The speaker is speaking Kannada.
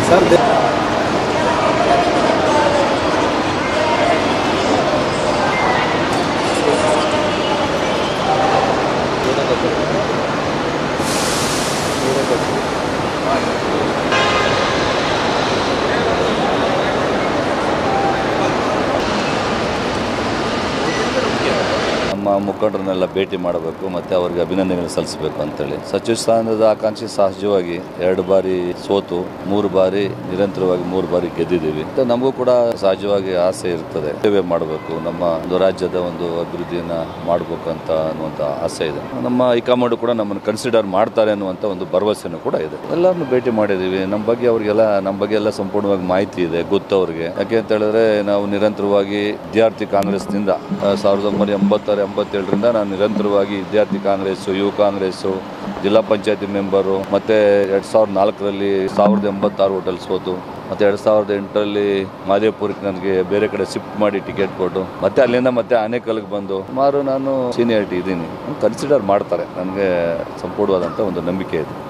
ಸರ್ ನಮ್ಮ ಮುಖಂಡರನ್ನೆಲ್ಲ ಭೇಟಿ ಮಾಡಬೇಕು ಮತ್ತು ಅವರಿಗೆ ಅಭಿನಂದನೆಗಳು ಸಲ್ಲಿಸಬೇಕು ಅಂತೇಳಿ ಸಚಿವ ಸ್ಥಾನದ ಆಕಾಂಕ್ಷಿ ಸಹಜವಾಗಿ ಎರಡು ಬಾರಿ ಸೋತು ಮೂರು ಬಾರಿ ನಿರಂತರವಾಗಿ ಮೂರು ಬಾರಿ ಗೆದ್ದಿದ್ದೀವಿ ಮತ್ತೆ ನಮಗೂ ಕೂಡ ಸಹಜವಾಗಿ ಆಸೆ ಇರ್ತದೆ ಸೇವೆ ಮಾಡಬೇಕು ನಮ್ಮ ಒಂದು ರಾಜ್ಯದ ಒಂದು ಅಭಿವೃದ್ಧಿಯನ್ನ ಮಾಡಬೇಕು ಅಂತ ಅನ್ನುವಂಥ ಆಸೆ ಇದೆ ನಮ್ಮ ಹೈಕಮಾಂಡ್ ಕೂಡ ನಮ್ಮನ್ನು ಕನ್ಸಿಡರ್ ಮಾಡ್ತಾರೆ ಅನ್ನುವಂಥ ಒಂದು ಭರವಸೆನೂ ಕೂಡ ಇದೆ ಎಲ್ಲರನ್ನು ಭೇಟಿ ಮಾಡಿದ್ದೀವಿ ನಮ್ಮ ಬಗ್ಗೆ ಅವರಿಗೆಲ್ಲ ನಮ್ಮ ಬಗ್ಗೆ ಎಲ್ಲ ಸಂಪೂರ್ಣವಾಗಿ ಮಾಹಿತಿ ಇದೆ ಗೊತ್ತು ಅವ್ರಿಗೆ ಯಾಕೆ ಅಂತ ಹೇಳಿದ್ರೆ ನಾವು ನಿರಂತರವಾಗಿ ವಿದ್ಯಾರ್ಥಿ ಕಾಂಗ್ರೆಸ್ನಿಂದ ಆ, ಸಾವಿರದ ಒಂಬೈನೂರ ಎಂಬತ್ತಾರು ಎಂಬತ್ತೇಳರಿಂದ ನಾನು ನಿರಂತರವಾಗಿ ವಿದ್ಯಾರ್ಥಿ ಕಾಂಗ್ರೆಸ್ಸು ಯುವ ಕಾಂಗ್ರೆಸ್ಸು ಜಿಲ್ಲಾ ಪಂಚಾಯತಿ ಮೆಂಬರು ಮತ್ತೆ ಎರಡು ಸಾವಿರದ ನಾಲ್ಕರಲ್ಲಿ ಸಾವಿರದ ಎಂಬತ್ತಾರು ಹೋಟೆಲ್ ಸೋತು ಮತ್ತೆ ಎರಡು ಸಾವಿರದ ಎಂಟರಲ್ಲಿ ಮಾದೇಪುರಕ್ಕೆ ನನಗೆ ಬೇರೆ ಕಡೆ ಶಿಫ್ಟ್ ಮಾಡಿ ಟಿಕೆಟ್ ಕೊಟ್ಟು ಮತ್ತೆ ಅಲ್ಲಿಂದ ಮತ್ತೆ ಆನೇಕಲ್ಗೆ ಬಂದು ಸುಮಾರು ನಾನು ಸೀನಿಯಾರಿಟಿ ಇದ್ದೀನಿ ಕನ್ಸಿಡರ್ ಮಾಡ್ತಾರೆ ನನಗೆ ಸಂಪೂರ್ಣವಾದಂಥ ಒಂದು ನಂಬಿಕೆ ಇದೆ